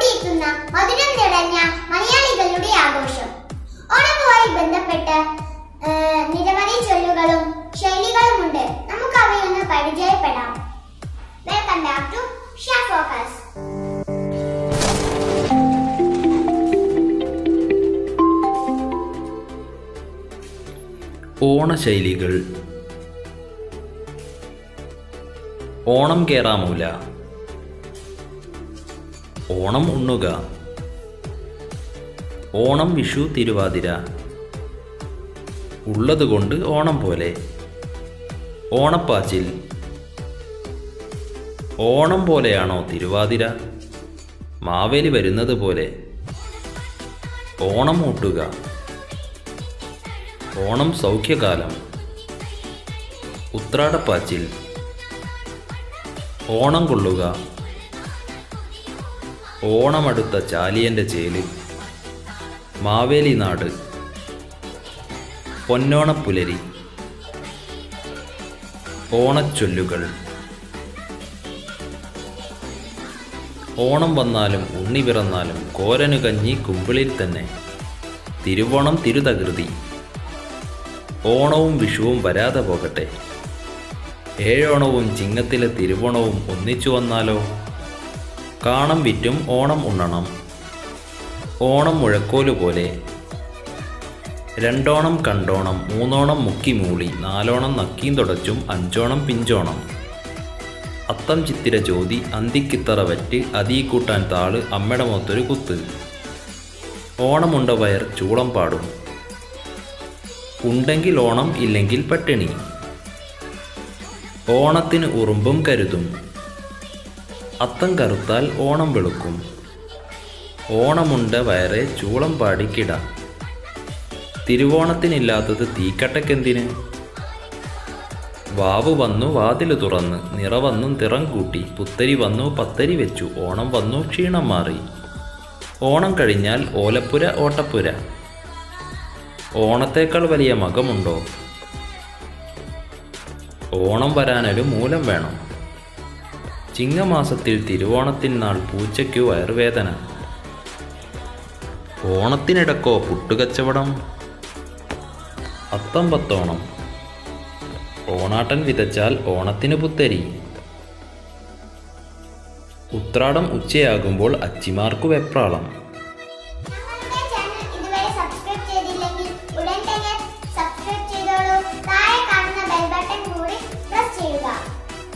ഓടിയെത്തുന്ന മധുരം നിറഞ്ഞ മലയാളികളുടെ ആഘോഷം ഓണവുമായി ബന്ധപ്പെട്ട് ആ, നിരവധി ചൊല്ലുകളും ശൈലികളുമുണ്ട് നമുക്ക് അവയൊന്ന് പരിചയപ്പെടാം വെൽക്കം ബാക്ക് ടു ഷാ ഫോക്കസ് ഓണശൈലികൾ ഓണം കേറാമൂല ഓണം ഉണ്ണുക ഓണം വിഷു തിരുവാതിര ഉള്ളതുകൊണ്ട് ഓണം പോലെ ഓണപ്പാച്ചിൽ ഓണം പോലെയാണോ തിരുവാതിര മാവേലി വരുന്നത് പോലെ ഓണം ഊട്ടുക ഓണം സൗഖ്യകാലം ഉത്രാടപ്പാച്ചിൽ ഓണം കൊള്ളുക ഓണമടുത്ത ചാലിയൻ്റെ ചേല് മാവേലി നാട് പൊന്നോണപ്പുലരി ഓണച്ചൊല്ലുകൾ ഓണം വന്നാലും ഉണ്ണി പിറന്നാലും കോരനു കഞ്ഞി കുമ്പിളിൽ തന്നെ തിരുവോണം തിരുതകൃതി ഓണവും വിഷുവും വരാതെ പോകട്ടെ ഏഴോണവും ചിങ്ങത്തിലെ തിരുവോണവും ഒന്നിച്ചു വന്നാലോ കാണം വിറ്റും ഓണം ഉണ്ണണം ഓണം മുഴക്കോല് പോലെ രണ്ടോണം കണ്ടോണം മൂന്നോണം മുക്കി മൂളി നാലോണം നക്കീം തുടച്ചും അഞ്ചോണം പിഞ്ചോണം അത്തം ചിത്തിര ജ്യോതി അന്തിക്കിത്തറ വറ്റ് അതീ കൂട്ടാൻ താള് അമ്മയുടെ മൊത്തൊരു കുത്ത് ഓണമുണ്ട വയർ ചൂളം പാടും ഉണ്ടെങ്കിൽ ഓണം ഇല്ലെങ്കിൽ പട്ടിണി ഓണത്തിന് ഉറുമ്പും കരുതും അത്തം കറുത്താൽ ഓണം വെളുക്കും ഓണമുണ്ട വയറെ ചൂളം പാടിക്കിട തിരുവോണത്തിനില്ലാത്തത് തീക്കട്ടക്കെന്തിന് വാവ് വന്നു വാതില് തുറന്ന് നിറ വന്നും തിറം കൂട്ടി പുത്തരി വന്നു പത്തരി വെച്ചു ഓണം വന്നു ക്ഷീണം മാറി ഓണം കഴിഞ്ഞാൽ ഓലപ്പുര ഓട്ടപ്പുര ഓണത്തേക്കാൾ വലിയ മകമുണ്ടോ ഓണം വരാനൊരു മൂലം വേണം ചിങ്ങമാസത്തിൽ തിരുവോണത്തിനാൾ പൂച്ചയ്ക്കു വയറുവേദന ഓണത്തിനിടക്കോ പുട്ടുകച്ചവടം അത്തം പത്തോണം ഓണാട്ടൻ വിതച്ചാൽ ഓണത്തിന് പുത്തരി ഉത്രാടം ഉച്ചയാകുമ്പോൾ അച്ചിമാർക്കു വെപ്രാളം